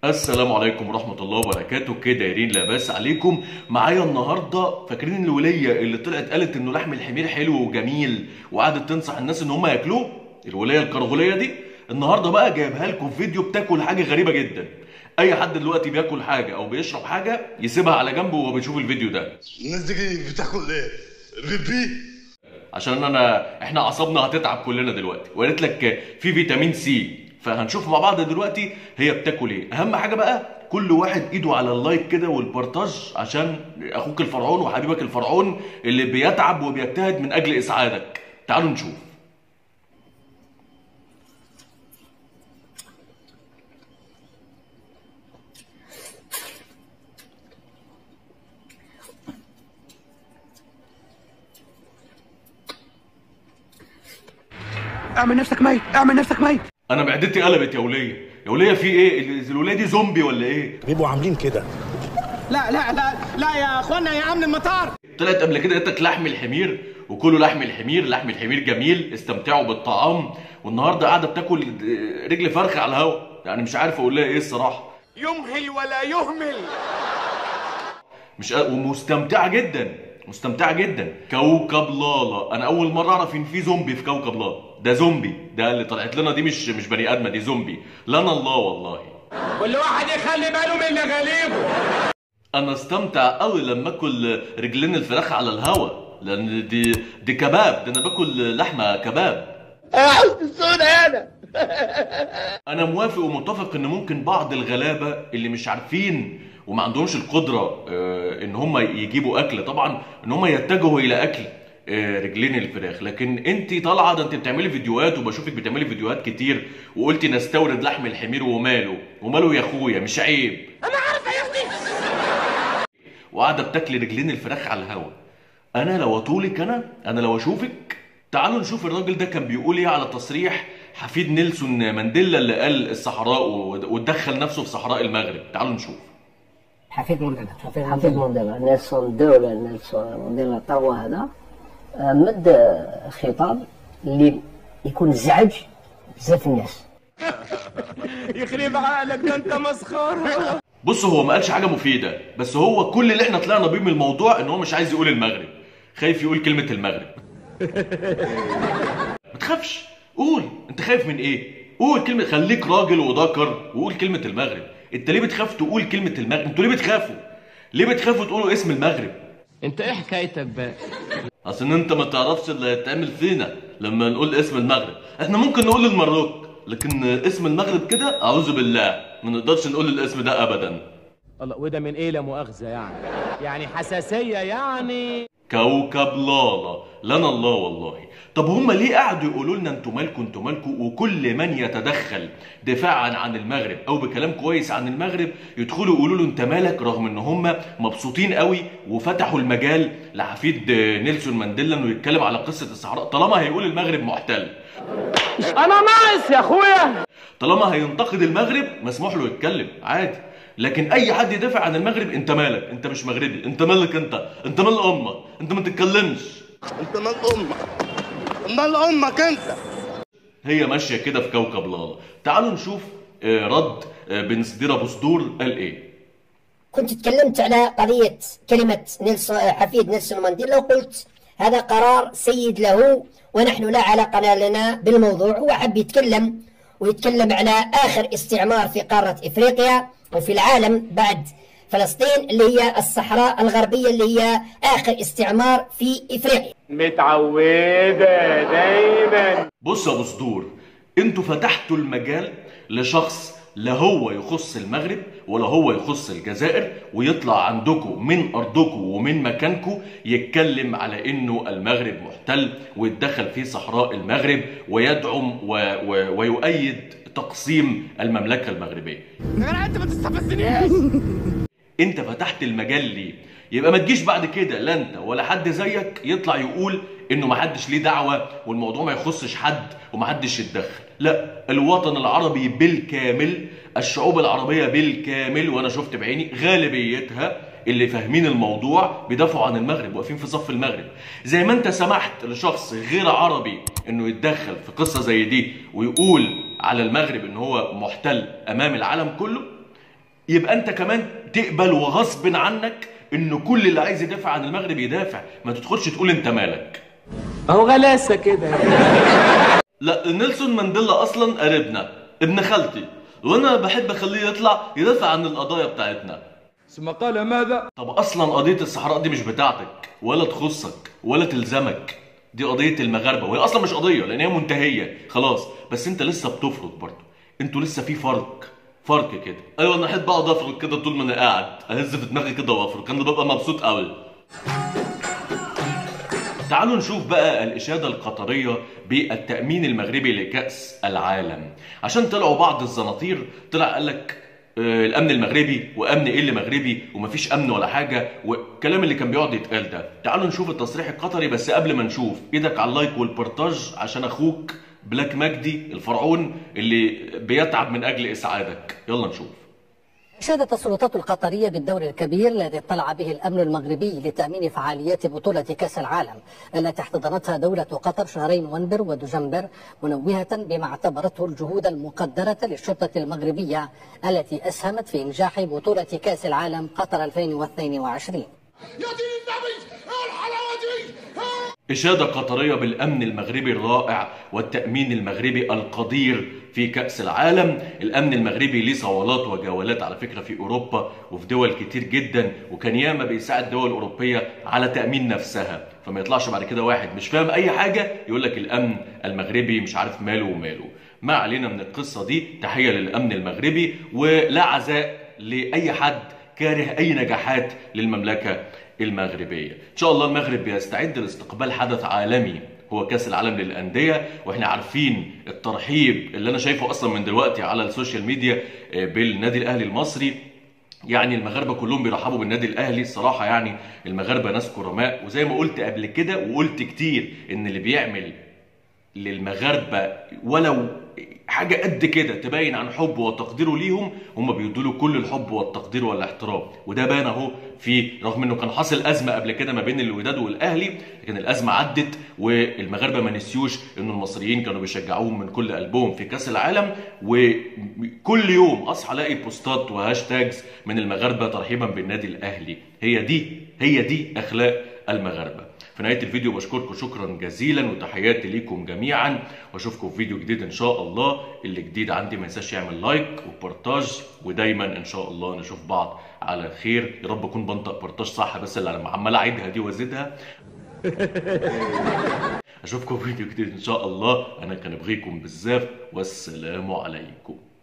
السلام عليكم ورحمة الله وبركاته كده دايرين لا باس عليكم معايا النهاردة فاكرين الولية اللي طلعت قالت انه لحم الحمير حلو وجميل وقعدت تنصح الناس ان هم ياكلوه الولية الكرغولية دي النهاردة بقى جايبها لكم فيديو بتاكل حاجة غريبة جدا اي حد دلوقتي بياكل حاجة او بيشرب حاجة يسيبها على جنبه وهو بيشوف الفيديو ده الناس دي بتاكل ايه؟ بيبي؟ عشان انا احنا اعصابنا هتتعب كلنا دلوقتي وقالت لك في فيتامين سي فهنشوف مع بعض دلوقتي هي بتاكل ايه اهم حاجه بقى كل واحد ايده على اللايك كده والبارتاج عشان اخوك الفرعون وحبيبك الفرعون اللي بيتعب وبيجتهد من اجل اسعادك تعالوا نشوف اعمل نفسك ميت اعمل نفسك ميت انا معدتي قلبت يا وليه يا وليه في ايه ال- الوليه دي زومبي ولا ايه بيبقوا عاملين كده لا لا لا لا يا اخوانا يا امن المطار طلعت قبل كده قالت لك لحم الحمير وكلوا لحم الحمير لحم الحمير جميل استمتعوا بالطعام والنهارده قاعده بتاكل رجل فرخه على الهوا يعني مش عارف اقول لها ايه الصراحه يمهل ولا يهمل مش قا- ومستمتعه جدا مستمتعه جدا كوكب لالا انا اول مره اعرف ان في زومبي في كوكب لالا ده زومبي ده اللي طلعت لنا دي مش مش بني ادمه دي زومبي لنا الله والله كل واحد يخلي باله من اللي غالبه انا استمتع قوي لما اكل رجلين الفراخ على الهوا لان دي دي كباب ده انا باكل لحمه كباب انا موافق ومتفق ان ممكن بعض الغلابه اللي مش عارفين وما عندهمش القدره آه، ان هم يجيبوا اكل طبعا ان هم يتجهوا الى اكل آه، رجلين الفراخ لكن انت طالعه ده انت بتعملي فيديوهات وبشوفك بتعملي فيديوهات كتير وقلتي نستورد لحم الحمير وماله وماله يا اخويا مش عيب وقاعده بتاكلي رجلين الفراخ على الهوا انا لو اطولك انا انا لو اشوفك تعالوا نشوف الراجل ده كان بيقول ايه على تصريح حفيد نيلسون مانديلا اللي قال الصحراء وتدخل نفسه في صحراء المغرب تعالوا نشوف حفيد مندلا حفيد مندلا نيلسون دولة نيلسون مندلا توا هذا آه، مد آه، خطاب اللي يكون زعج بزاف الناس يخرب عقلك ده انت مسخره بص هو ما قالش حاجه مفيده بس هو كل اللي احنا طلعنا بيه من الموضوع ان هو مش عايز يقول المغرب خايف يقول كلمه المغرب ما تخافش قول انت خايف من ايه قول كلمه خليك راجل وذكر وقول كلمه المغرب انت ليه بتخاف تقول كلمه المغرب انتوا ليه بتخافوا ليه بتخافوا تقولوا اسم المغرب انت ايه حكايتك بقى اصل ان انت ما تعرفش اللي هيتعمل فينا لما نقول اسم المغرب احنا ممكن نقول المروك لكن اسم المغرب كده اعوذ بالله ما نقدرش نقول الاسم ده ابدا الله وده من ايه لا مؤاخذه يعني يعني حساسيه يعني كوكب لالا لنا الله والله طب هم ليه قعدوا يقولوا لنا انتوا مالكوا انتوا مالكوا وكل من يتدخل دفاعا عن المغرب او بكلام كويس عن المغرب يدخلوا يقولوا له انت مالك رغم ان هم مبسوطين قوي وفتحوا المجال لحفيد نيلسون مانديلا انه يتكلم على قصه الصحراء طالما هيقول المغرب محتل انا ناقص يا اخويا طالما هينتقد المغرب مسموح له يتكلم عادي لكن اي حد يدافع عن المغرب انت مالك انت مش مغربي انت مالك انت انت مال امك انت ما تتكلمش انت مال امك مال امك انت هي ماشيه كده في كوكب لالا تعالوا نشوف آه، رد آه، بن صدير ابو صدور قال ايه كنت تكلمت على قضية كلمة نيلسون حفيد نيلسون مانديلا وقلت هذا قرار سيد له ونحن لا علاقة لنا بالموضوع هو حب يتكلم ويتكلم على آخر استعمار في قارة إفريقيا وفي العالم بعد فلسطين اللي هي الصحراء الغربية اللي هي آخر استعمار في إفريقيا متعوده دايما بص يا ابو صدور انتوا فتحتوا المجال لشخص لا هو يخص المغرب ولا هو يخص الجزائر ويطلع عندكم من ارضكم ومن مكانكم يتكلم على انه المغرب محتل ويتدخل في صحراء المغرب ويدعم و... و... ويؤيد تقسيم المملكه المغربيه يا جدع انت ما تستفزنيش انت فتحت المجال ليه يبقى ما تجيش بعد كده لا انت ولا حد زيك يطلع يقول انه ما حدش ليه دعوه والموضوع ما يخصش حد وما حدش يتدخل لا الوطن العربي بالكامل الشعوب العربيه بالكامل وانا شفت بعيني غالبيتها اللي فاهمين الموضوع بيدافعوا عن المغرب واقفين في صف المغرب زي ما انت سمحت لشخص غير عربي انه يتدخل في قصه زي دي ويقول على المغرب ان هو محتل امام العالم كله يبقى انت كمان تقبل وغصب عنك ان كل اللي عايز يدافع عن المغرب يدافع ما تدخلش تقول انت مالك اهو غلاسه كده لا نيلسون مانديلا اصلا قريبنا ابن خالتي وانا بحب اخليه يطلع يدافع عن القضايا بتاعتنا ثم قال ماذا طب اصلا قضيه الصحراء دي مش بتاعتك ولا تخصك ولا تلزمك دي قضيه المغاربه وهي اصلا مش قضيه لان هي منتهيه خلاص بس انت لسه بتفرض برضه انتوا لسه في فرق فرق كده ايوه انا احب اقعد افرق كده طول ما انا قاعد اهز في دماغي كده وافرق انا ببقى مبسوط قوي تعالوا نشوف بقى الإشادة القطرية بالتأمين المغربي لكأس العالم عشان طلعوا بعض الزناطير طلع قال لك آه، الأمن المغربي وأمن إيه اللي مغربي ومفيش أمن ولا حاجة والكلام اللي كان بيقعد يتقال ده تعالوا نشوف التصريح القطري بس قبل ما نشوف إيدك على اللايك والبارتاج عشان أخوك بلاك مجدي الفرعون اللي بيتعب من أجل إسعادك يلا نشوف شهدت السلطات القطرية بالدور الكبير الذي اطلع به الأمن المغربي لتأمين فعاليات بطولة كأس العالم التي احتضنتها دولة قطر شهري نوفمبر ودجنبر منوهة بما اعتبرته الجهود المقدرة للشرطة المغربية التي أسهمت في إنجاح بطولة كأس العالم قطر 2022 إشادة قطرية بالأمن المغربي الرائع والتأمين المغربي القدير في كأس العالم الأمن المغربي ليه صولات وجولات على فكرة في أوروبا وفي دول كتير جدا وكان ياما بيساعد دول أوروبية على تأمين نفسها فما يطلعش بعد كده واحد مش فاهم أي حاجة يقول لك الأمن المغربي مش عارف ماله وماله ما علينا من القصة دي تحية للأمن المغربي ولا عزاء لأي حد كاره أي نجاحات للمملكة المغربية إن شاء الله المغرب بيستعد لاستقبال حدث عالمي هو كاس العالم للانديه واحنا عارفين الترحيب اللي انا شايفه اصلا من دلوقتي على السوشيال ميديا آه، بالنادي الاهلي المصري يعني المغاربه كلهم بيرحبوا بالنادي الاهلي الصراحه يعني المغاربه ناس كرماء وزي ما قلت قبل كده وقلت كتير ان اللي بيعمل للمغاربه ولو حاجه قد كده تبين عن حبه وتقديره ليهم هم بيدوا له كل الحب والتقدير والاحترام وده بان اهو في رغم انه كان حاصل ازمه قبل كده ما بين الوداد والاهلي لكن الازمه عدت والمغاربه ما نسيوش ان المصريين كانوا بيشجعوهم من كل قلبهم في كاس العالم وكل يوم اصحى الاقي بوستات وهاشتاجز من المغاربه ترحيبا بالنادي الاهلي هي دي هي دي اخلاق المغاربه في نهايه الفيديو بشكركم شكرا جزيلا وتحياتي ليكم جميعا واشوفكم في فيديو جديد ان شاء الله اللي جديد عندي ما ينساش يعمل لايك وبارتاج ودايما ان شاء الله نشوف بعض على خير يا رب اكون بنطق بارتاج صح بس اللي انا عمال اعيدها دي وازيدها اشوفكم في فيديو جديد ان شاء الله انا كان ابغيكم بزاف والسلام عليكم